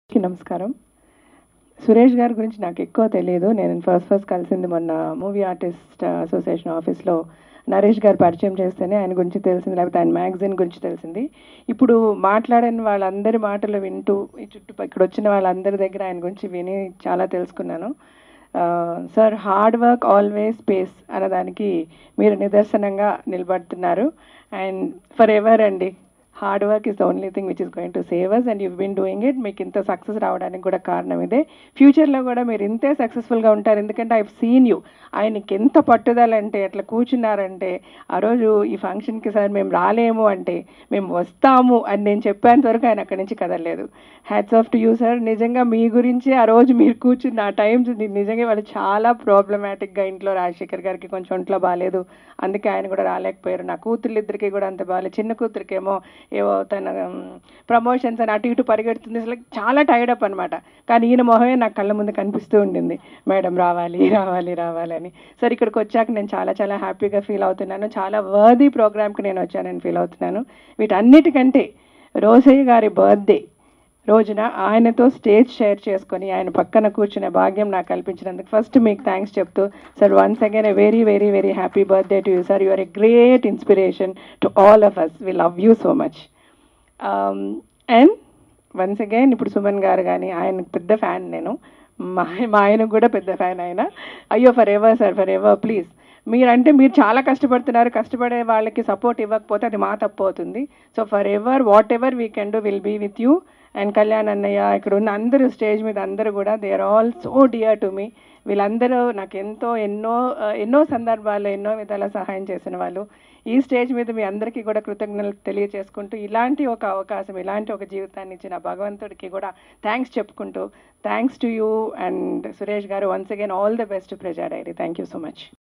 కి నమస్కారం సురేష్ గారి గురించి నాకు ఎక్కువ తెలియదు నేను ఫస్ట్ ఫస్ట్ కలిసింది మొన్న మూవీ ఆర్టిస్ట్ అసోసియేషన్ ఆఫీస్లో నరేష్ గారు పరిచయం చేస్తేనే ఆయన గురించి తెలిసింది లేకపోతే ఆయన మ్యాగజైన్ గురించి తెలిసింది ఇప్పుడు మాట్లాడిన వాళ్ళందరి మాటలు వింటూ ఈ చుట్టూ ఇక్కడ వచ్చిన వాళ్ళందరి దగ్గర ఆయన గురించి విని చాలా తెలుసుకున్నాను sir hard work always pays అన్నదానికి మీరు నిదర్శనంగా నిలబడుతున్నారు అండ్ ఫర్ ఎవర్ అండి hard work is the only thing which is going to save us and you been doing it మీకు ఇంత సక్సెస్ రావడానికి కూడా కారణం ఇదే ఫ్యూచర్లో కూడా మీరు ఇంతే సక్సెస్ఫుల్గా ఉంటారు ఎందుకంటే ఐ సీన్ యూ ఆయనకి ఎంత పట్టుదల అంటే అట్లా కూర్చున్నారంటే ఆ రోజు ఈ ఫంక్షన్కి సార్ మేము రాలేము అంటే మేము వస్తాము అని నేను చెప్పేంత వరకు ఆయన అక్కడి నుంచి కదలలేదు hats off to you sir నిజంగా మీ గురించి ఆ రోజు మీరు కూర్చున్న ఆ టైం నిజంగా వాళ్ళు చాలా ప్రాబ్లమాటిక్గా ఇంట్లో రాజశేఖర్ గారికి కొంచెం ఒంట్లో బాగాలేదు అందుకే ఆయన కూడా రాలేకపోయారు నా కూతురు ఇద్దరికి కూడా అంత బాగాలేదు చిన్న కూతురికేమో ఏవో తన ప్రమోషన్స్ అని అటు ఇటు పరిగెడుతుంది అసలు చాలా టైర్డ్ అప్ అనమాట కానీ ఈయన మొహమే నాకు కళ్ళ ముందు కనిపిస్తూ ఉండింది మేడం రావాలి రావాలి రావాలి అని సరే ఇక్కడికి వచ్చాక నేను చాలా చాలా హ్యాపీగా ఫీల్ అవుతున్నాను చాలా వర్దీ ప్రోగ్రామ్కి నేను వచ్చానని ఫీల్ అవుతున్నాను వీటన్నిటికంటే రోసయ్య గారి బర్త్డే రోజున ఆయనతో స్టేజ్ షేర్ చేసుకొని ఆయన పక్కన కూర్చునే భాగ్యం నాకు కల్పించినందుకు ఫస్ట్ మీకు థ్యాంక్స్ చెప్తూ sir once again a very very very happy birthday to you sir you are a great inspiration to all of us we love you so much and once again ఇప్పుడు సుమన్ గారు కానీ ఆయన పెద్ద fan నేను మా మా ఆయనకు కూడా పెద్ద ఫ్యాన్ ఆయన అయ్యో forever sir forever please మీరంటే మీరు చాలా కష్టపడుతున్నారు కష్టపడే వాళ్ళకి సపోర్ట్ ఇవ్వకపోతే అది మా తప్పు అవుతుంది so forever whatever we can do will be with you and Kalyan అన్నయ్య ఇక్కడ ఉన్న అందరూ స్టేజ్ మీద అందరూ కూడా they are all so dear to me వీళ్ళందరూ నాకు ఎంతో ఎన్నో ఆ, ఎన్నో సందర్భాల్లో ఎన్నో విధాల సహాయం చేసిన వాళ్ళు ఈ స్టేజ్ మీద మీ అందరికీ కూడా కృతజ్ఞతలు తెలియజేసుకుంటూ ఇలాంటి ఒక అవకాశం ఇలాంటి ఒక జీవితాన్ని ఇచ్చిన భగవంతుడికి కూడా థ్యాంక్స్ చెప్పుకుంటూ thanks to you and Suresh garu once again all the best Praja diary thank you so much